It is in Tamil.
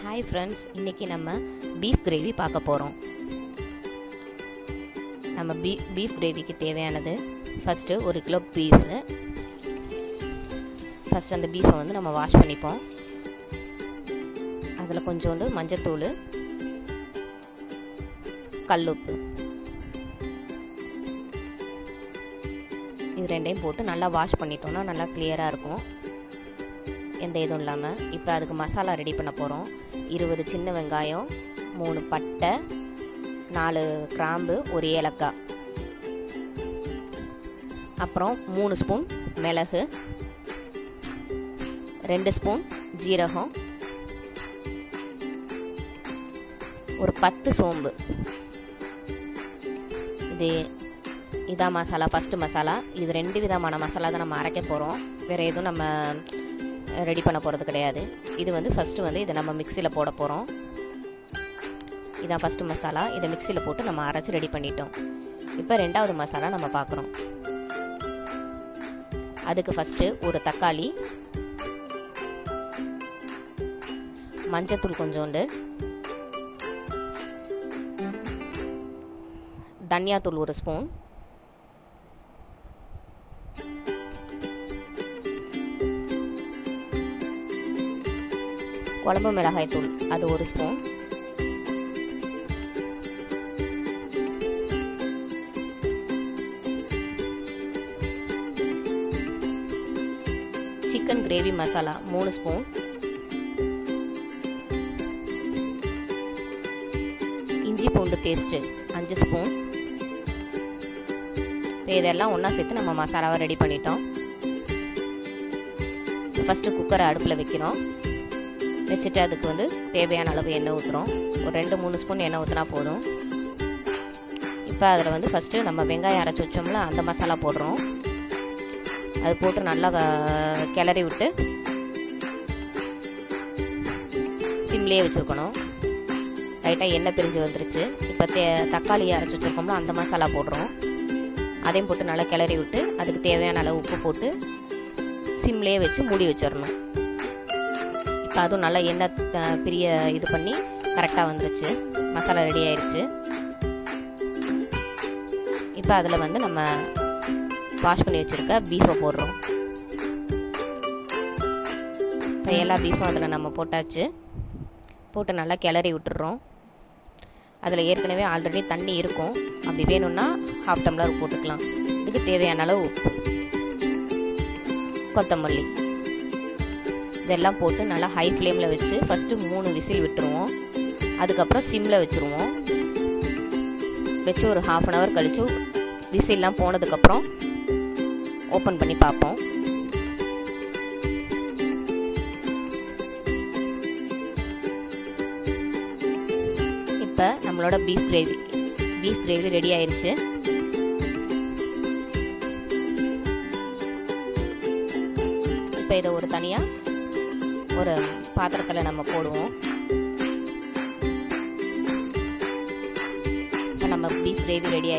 ஹாய் ஃப்ரெண்ட்ஸ் இன்றைக்கி நம்ம பீஃப் கிரேவி பார்க்க போகிறோம் நம்ம பீ பீஃப் கிரேவிக்கு தேவையானது ஃபஸ்ட்டு ஒரு கிலோ பீஃபு ஃபஸ்ட் அந்த பீஃபை வந்து நம்ம வாஷ் பண்ணிப்போம் அதில் கொஞ்சோண்டு மஞ்சத்தூள் கல்லுப்பு இது ரெண்டையும் போட்டு நல்லா வாஷ் பண்ணிட்டோம்னா நல்லா கிளியராக இருக்கும் எந்த இதுவும் இல்லாமல் இப்போ அதுக்கு மசாலா ரெடி பண்ண போகிறோம் இருபது சின்ன வெங்காயம் மூணு பட்டை நாலு கிராம்பு ஒரு ஏலக்காய் அப்புறம் மூணு ஸ்பூன் மிளகு ரெண்டு ஸ்பூன் ஜீரகம் ஒரு பத்து சோம்பு இது இதான் மசாலா ஃபஸ்ட்டு மசாலா இது ரெண்டு விதமான மசாலா தான் நம்ம அரைக்க போகிறோம் வேறு எதுவும் நம்ம ரெடி பண்ண போகிறது கிடையாது இது வந்து ஃபஸ்ட்டு வந்து இதை நம்ம மிக்சியில் போட போகிறோம் இதான் ஃபஸ்ட்டு மசாலா இதை மிக்சியில் போட்டு நம்ம அரைச்சி ரெடி பண்ணிட்டோம் இப்போ ரெண்டாவது மசாலா நம்ம பார்க்குறோம் அதுக்கு ஃபஸ்ட்டு ஒரு தக்காளி மஞ்சத்தூள் கொஞ்சோண்டு தனியாத்தூள் ஒரு ஸ்பூன் குழம்பு மிளகாய் தூள் அது ஒரு ஸ்பூன் சிக்கன் கிரேவி மசாலா மூணு ஸ்பூன் இஞ்சி பூண்டு பேஸ்ட்டு அஞ்சு ஸ்பூன் இப்போ இதெல்லாம் ஒன்றா சேர்த்து நம்ம மசாலாவை ரெடி பண்ணிட்டோம் ஃபஸ்ட்டு குக்கரை அடுப்பில் வைக்கிறோம் வச்சுட்டு அதுக்கு வந்து தேவையான அளவு எண்ணெய் ஊற்றுறோம் ஒரு ரெண்டு மூணு ஸ்பூன் எண்ணெய் ஊற்றினா போதும் இப்போ அதில் வந்து ஃபஸ்ட்டு நம்ம வெங்காயம் அரைச்சி வச்சோம்ல அந்த மசாலா போடுறோம் அது போட்டு நல்லா கிளறி விட்டு சிம்லேயே வச்சுருக்கணும் லைட்டாக எண்ணெய் பிரிஞ்சு வந்துருச்சு இப்போ தே தக்காளி அரைச்சி வச்சுருக்கோம்ல அந்த மசாலா போடுறோம் அதையும் போட்டு நல்லா கிளறி விட்டு அதுக்கு தேவையான அளவு உப்பு போட்டு சிம்லேயே வச்சு மூடி வச்சிடணும் இப்போ அதுவும் நல்லா எண்ணெய் பிரிய இது பண்ணி கரெக்டாக வந்துருச்சு மசாலா ரெடி ஆயிடுச்சு இப்போ அதில் வந்து நம்ம வாஷ் பண்ணி வச்சுருக்க பீஃபை போடுறோம் இப்போ எல்லா பீஃபும் அதில் நம்ம போட்டாச்சு போட்டு நல்லா கிளறி விட்டுடுறோம் அதில் ஏற்கனவே ஆல்ரெடி தண்ணி இருக்கும் அப்படி வேணும்னா ஹாஃப் டம்ளர் போட்டுக்கலாம் இதுக்கு தேவையான அளவு உப்பு கொத்தமல்லி இதெல்லாம் போட்டு நல்லா ஹை ஃப்ளேமில் வச்சு ஃபஸ்ட்டு மூணு விசில் விட்டுருவோம் அதுக்கப்புறம் சிம்மில் வச்சுருவோம் வச்சு ஒரு ஹாஃப் அன் ஹவர் கழித்து விசில்லாம் போனதுக்கப்புறம் ஓப்பன் பண்ணி பார்ப்போம் இப்போ நம்மளோட beef gravy beef gravy ready ஆயிருச்சு இப்போ இதை ஒரு தனியாக ஒரு பாத்திரத்தில் நம்ம போடுவோம் இப்போ நம்ம பீஃப் கிரேவி ரெடி